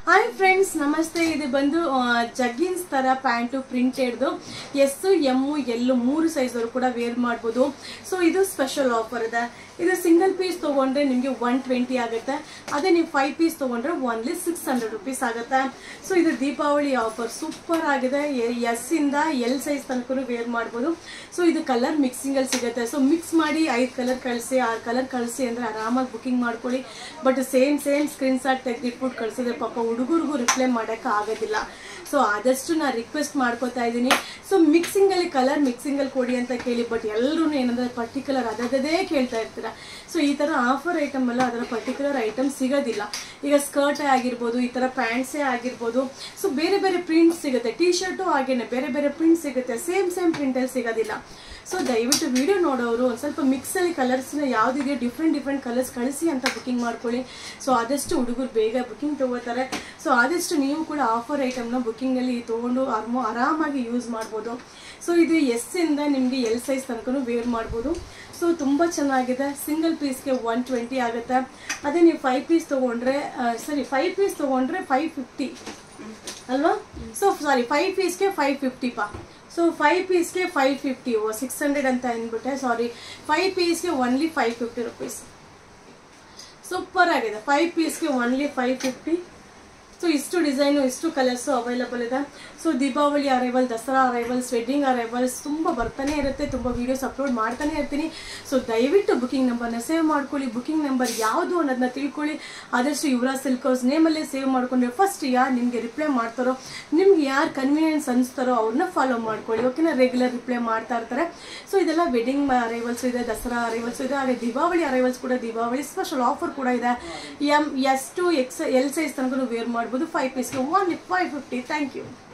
hi friends ನಮಸ್ತೆ ಇದು ಬಂದು ಜಗ್ಗಿನ್ಸ್ ತರ ಪ್ಯಾಂಟು ಪ್ರಿಂಟೆಡ್ದು ಎಸ್ ಎಮ್ಮು ಎಲ್ಲು ಮೂರು ಸೈಜ್ ಅವರು ಕೂಡ ವೇರ್ ಮಾಡ್ಬೋದು ಸೊ ಇದು ಸ್ಪೆಷಲ್ ಆಫರ್ ಇದೆ ಇದು ಸಿಂಗಲ್ ಪೀಸ್ ತಗೊಂಡ್ರೆ ನಿಮಗೆ ಒನ್ ಟ್ವೆಂಟಿ ಆಗುತ್ತೆ ಅದೇ ನೀವು ಫೈವ್ ಪೀಸ್ ತಗೊಂಡ್ರೆ ಒನ್ಲಿ ಸಿಕ್ಸ್ ಹಂಡ್ರೆಡ್ ರುಪೀಸ್ ಆಗುತ್ತೆ ಸೊ ಇದು ದೀಪಾವಳಿ ಆಫರ್ ಸೂಪರ್ ಆಗಿದೆ ಎಸ್ ಇಂದ ಎಲ್ ಸೈಜ್ ತನಕ ವೇರ್ ಮಾಡ್ಬೋದು ಸೊ ಇದು ಕಲರ್ ಮಿಕ್ಸಿಂಗ್ ಅಲ್ಲಿ ಸಿಗುತ್ತೆ ಸೊ ಮಿಕ್ಸ್ ಮಾಡಿ ಐದು ಕಲರ್ ಕಳಿಸಿ ಆರು ಕಲರ್ ಕಳಿಸಿ ಅಂದ್ರೆ ಆರಾಮಾಗಿ ಬುಕಿಂಗ್ ಮಾಡ್ಕೊಳ್ಳಿ but same same screenshot ತೆಗೆದಿಟ್ಬಿಟ್ಟು ಕಳಿಸಿದ್ರೆ ಪಾಪ ಹುಡುಗರಿಗೂ ರಿಪ್ಲೈ ಮಾಡೋಕ್ಕೆ ಆಗೋದಿಲ್ಲ ಸೊ ಆದಷ್ಟು ನಾನು ರಿಕ್ವೆಸ್ಟ್ ಮಾಡ್ಕೋತಾ ಇದ್ದೀನಿ ಸೊ ಮಿಕ್ಸಿಂಗಲ್ಲಿ ಕಲರ್ ಮಿಕ್ಸಿಂಗಲ್ಲಿ ಕೊಡಿ ಅಂತ ಕೇಳಿ ಬಟ್ ಎಲ್ಲರೂ ಏನಂದ್ರೆ ಪರ್ಟಿಕ್ಯುಲರ್ ಅದದೇ ಕೇಳ್ತಾ ಇರ್ತೀರ ಸೊ ಈ ಥರ ಆಫರ್ ಐಟಮ್ ಎಲ್ಲ ಅದರ ಪರ್ಟಿಕ್ಯುಲರ್ ಐಟಮ್ ಸಿಗೋದಿಲ್ಲ ಈಗ ಸ್ಕರ್ಟೇ ಆಗಿರ್ಬೋದು ಈ ಥರ ಪ್ಯಾಂಟ್ಸೇ ಆಗಿರ್ಬೋದು ಸೊ ಬೇರೆ ಬೇರೆ ಪ್ರಿಂಟ್ ಸಿಗುತ್ತೆ ಟಿ ಶರ್ಟು ಹಾಗೇನೆ ಬೇರೆ ಬೇರೆ ಪ್ರಿಂಟ್ ಸಿಗುತ್ತೆ ಸೇಮ್ ಸೇಮ್ ಪ್ರಿಂಟಲ್ಲಿ ಸಿಗೋದಿಲ್ಲ ಸೊ ದಯವಿಟ್ಟು ವಿಡಿಯೋ ನೋಡೋರು ಒಂದು ಸ್ವಲ್ಪ ಮಿಕ್ಸಲ್ಲಿ ಕಲರ್ಸ್ನ ಯಾವುದಿದೆ ಡಿಫ್ರೆಂಟ್ ಡಿಫ್ರೆಂಟ್ ಕಲರ್ಸ್ ಕಳಿಸಿ ಅಂತ ಬುಕಿಂಗ್ ಮಾಡ್ಕೊಳ್ಳಿ ಸೊ ಆದಷ್ಟು ಹುಡುಗರು ಬೇಗ ಬುಕಿಂಗ್ ತೊಗೋತಾರೆ ಸೊ ಆದಷ್ಟು ನೀವು ಕೂಡ ಆಫರ್ ಐಟಮ್ನ ಬುಕಿಂಗಲ್ಲಿ ತೊಗೊಂಡು ಆರ್ಮೋ ಆರಾಮಾಗಿ ಯೂಸ್ ಮಾಡ್ಬೋದು ಸೊ ಇದು ಎಸ್ ಇಂದ ನಿಮಗೆ ಎಲ್ ಸೈಜ್ ತನಕ ವೇರ್ ಮಾಡ್ಬೋದು ಸೊ ತುಂಬ ಚೆನ್ನಾಗಿದೆ ಸಿಂಗಲ್ ಪೀಸ್ಗೆ ಒನ್ ಟ್ವೆಂಟಿ ಆಗುತ್ತೆ ಅದೇ ನೀವು ಫೈವ್ ಪೀಸ್ ತೊಗೊಂಡ್ರೆ ಸರಿ ಫೈವ್ ಪೀಸ್ ತೊಗೊಂಡ್ರೆ ಫೈವ್ ಫಿಫ್ಟಿ ಅಲ್ವಾ ಸೊ ಸಾರಿ ಫೈವ್ ಪೀಸ್ಗೆ ಫೈವ್ ಫಿಫ್ಟಿ ಪಾ ಸೊ ಫೈವ್ ಪೀಸ್ಗೆ five fifty oh six hundred ಅಂತ ಅಂದ್ಬಿಟ್ಟೆ ಸಾರಿ ಫೈವ್ ಪೀಸ್ಗೆ only five fifty rupees super ಆಗಿದೆ ಫೈವ್ ಪೀಸ್ಗೆ ಒನ್ಲಿ ಫೈವ್ ಫಿಫ್ಟಿ ಸೊ ಇಷ್ಟು ಡಿಸೈನು ಇಷ್ಟು ಕಲರ್ಸು ಅವೈಲಬಲ್ ಇದೆ so Deepavali arrival Dasara arrivals wedding arrivals ತುಂಬ ಬರ್ತಾನೆ ಇರುತ್ತೆ ತುಂಬ ವೀಡಿಯೋಸ್ ಅಪ್ಲೋಡ್ ಮಾಡ್ತಾನೆ ಇರ್ತೀನಿ ಸೊ ದಯವಿಟ್ಟು ಬುಕಿಂಗ್ ನಂಬರ್ನ ಸೇವ್ ಮಾಡ್ಕೊಳ್ಳಿ ಬುಕಿಂಗ್ ನಂಬರ್ ಯಾವುದು ಅನ್ನೋದನ್ನ ತಿಳ್ಕೊಳ್ಳಿ ಆದಷ್ಟು ಯುವರಾಜ್ ಸಿಲ್ಕ್ ಹೌಸ್ ನೇಮಲ್ಲೇ ಸೇವ್ ಮಾಡ್ಕೊಂಡ್ರೆ ಫಸ್ಟ್ ಯಾರು ನಿಮಗೆ ರಿಪ್ಲೈ ಮಾಡ್ತಾರೋ ನಿಮ್ಗೆ ಯಾರು ಕನ್ವೀನಿಯನ್ಸ್ ಅನಿಸ್ತಾರೋ ಅವ್ರನ್ನ ಫಾಲೋ ಮಾಡ್ಕೊಳ್ಳಿ ಓಕೆನಾ ರೆಗ್ಯುಲರ್ ರಿಪ್ಲೈ ಮಾಡ್ತಾ ಇರ್ತಾರೆ ಸೊ ಇದೆಲ್ಲ ವೆಡ್ಡಿಂಗ್ ಅರೈವಲ್ಸ್ ಇದೆ ದಸರಾ ಅರೈವಲ್ಸ್ ಇದೆ ಹಾಗೆ ದೀಪಾವಳಿ ಅರೈವಲ್ಸ್ ಕೂಡ ದೀಪಾವಳಿ ಸ್ಪೆಷಲ್ ಆಫರ್ ಕೂಡ ಇದೆ M S to X L size ತನಕ ವೇರ್ ಮಾಡ್ಬೋದು ಫೈವ್ ಪೀಸ್ಗೆ one five fifty thank you